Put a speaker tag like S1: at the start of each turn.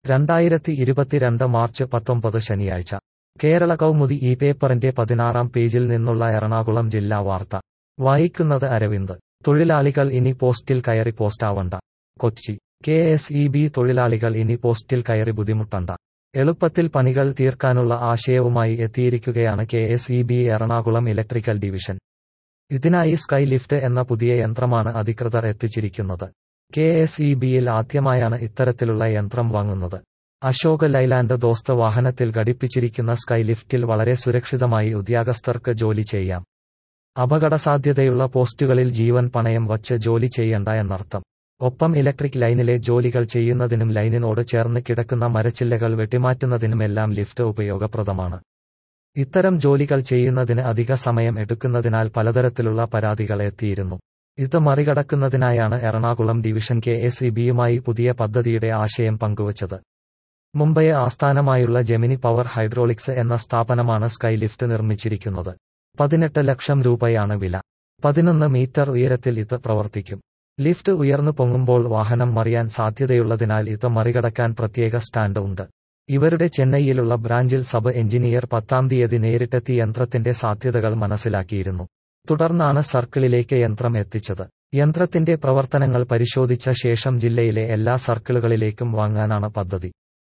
S1: രണ്ടായിരത്തി ഇരുപത്തിരണ്ട് മാർച്ച് പത്തൊമ്പത് ശനിയാഴ്ച കേരള കൗമുദി ഈ പേപ്പറിന്റെ പതിനാറാം പേജിൽ നിന്നുള്ള എറണാകുളം ജില്ലാ വാർത്ത വായിക്കുന്നത് അരവിന്ദ് തൊഴിലാളികൾ ഇനി പോസ്റ്റിൽ കയറി പോസ്റ്റാവണ്ട Kochi K S E B തൊഴിലാളികൾ ഇനി പോസ്റ്റിൽ കയറി ബുദ്ധിമുട്ടണ്ട എളുപ്പത്തിൽ പണികൾ തീർക്കാനുള്ള ആശയവുമായി എത്തിയിരിക്കുകയാണ് K S E B Ernakulam electrical division ഇതിനായി സ്കൈ ലിഫ്റ്റ് എന്ന പുതിയ യന്ത്രമാണ് അധികൃതർ എത്തിച്ചിരിക്കുന്നത് കെ എസ് ഇ ബിയിൽ ആദ്യമായാണ് ഇത്തരത്തിലുള്ള യന്ത്രം വാങ്ങുന്നത് അശോക് ലൈലാൻഡ് ദോസ്ത് വാഹനത്തിൽ ഘടിപ്പിച്ചിരിക്കുന്ന സ്കൈ ലിഫ്റ്റിൽ വളരെ സുരക്ഷിതമായി ഉദ്യോഗസ്ഥർക്ക് ജോലി ചെയ്യാം അപകടസാധ്യതയുള്ള പോസ്റ്റുകളിൽ ജീവൻ പണയം വച്ച് ജോലി ചെയ്യണ്ട എന്നർത്ഥം ഒപ്പം ഇലക്ട്രിക് ലൈനിലെ ജോലികൾ ചെയ്യുന്നതിനും ലൈനിനോട് ചേർന്ന് കിടക്കുന്ന മരച്ചില്ലകൾ വെട്ടിമാറ്റുന്നതിനുമെല്ലാം ലിഫ്റ്റ് ഉപയോഗപ്രദമാണ് ഇത്തരം ജോലികൾ ചെയ്യുന്നതിന് അധിക സമയം എടുക്കുന്നതിനാൽ പലതരത്തിലുള്ള പരാതികൾ എത്തിയിരുന്നു ഇത് മറികടക്കുന്നതിനായാണ് Ernakulam division K S E ബിയുമായി പുതിയ പദ്ധതിയുടെ ആശയം പങ്കുവച്ചത് മുംബൈ ആസ്ഥാനമായുള്ള ജെമിനി പവർ ഹൈഡ്രോളിക്സ് എന്ന സ്ഥാപനമാണ് സ്കൈ ലിഫ്റ്റ് നിർമ്മിച്ചിരിക്കുന്നത് പതിനെട്ട് ലക്ഷം രൂപയാണ് വില പതിനൊന്ന് മീറ്റർ ഉയരത്തിൽ ഇത് പ്രവർത്തിക്കും ലിഫ്റ്റ് ഉയർന്നു പൊങ്ങുമ്പോൾ വാഹനം മറിയാൻ സാധ്യതയുള്ളതിനാൽ ഇത് മറികടക്കാൻ പ്രത്യേക സ്റ്റാൻഡ് ഉണ്ട് ഇവരുടെ ചെന്നൈയിലുള്ള ബ്രാഞ്ചിൽ സബ് എഞ്ചിനീയർ പത്താം തീയതി നേരിട്ടെത്തി യന്ത്രത്തിന്റെ സാധ്യതകൾ മനസ്സിലാക്കിയിരുന്നു തുടർന്നാണ് സർക്കിളിലേക്ക് യന്ത്രം എത്തിച്ചത് യന്ത്രത്തിന്റെ പ്രവർത്തനങ്ങൾ പരിശോധിച്ച ശേഷം ജില്ലയിലെ എല്ലാ സർക്കിളുകളിലേക്കും വാങ്ങാനാണ് പദ്ധതി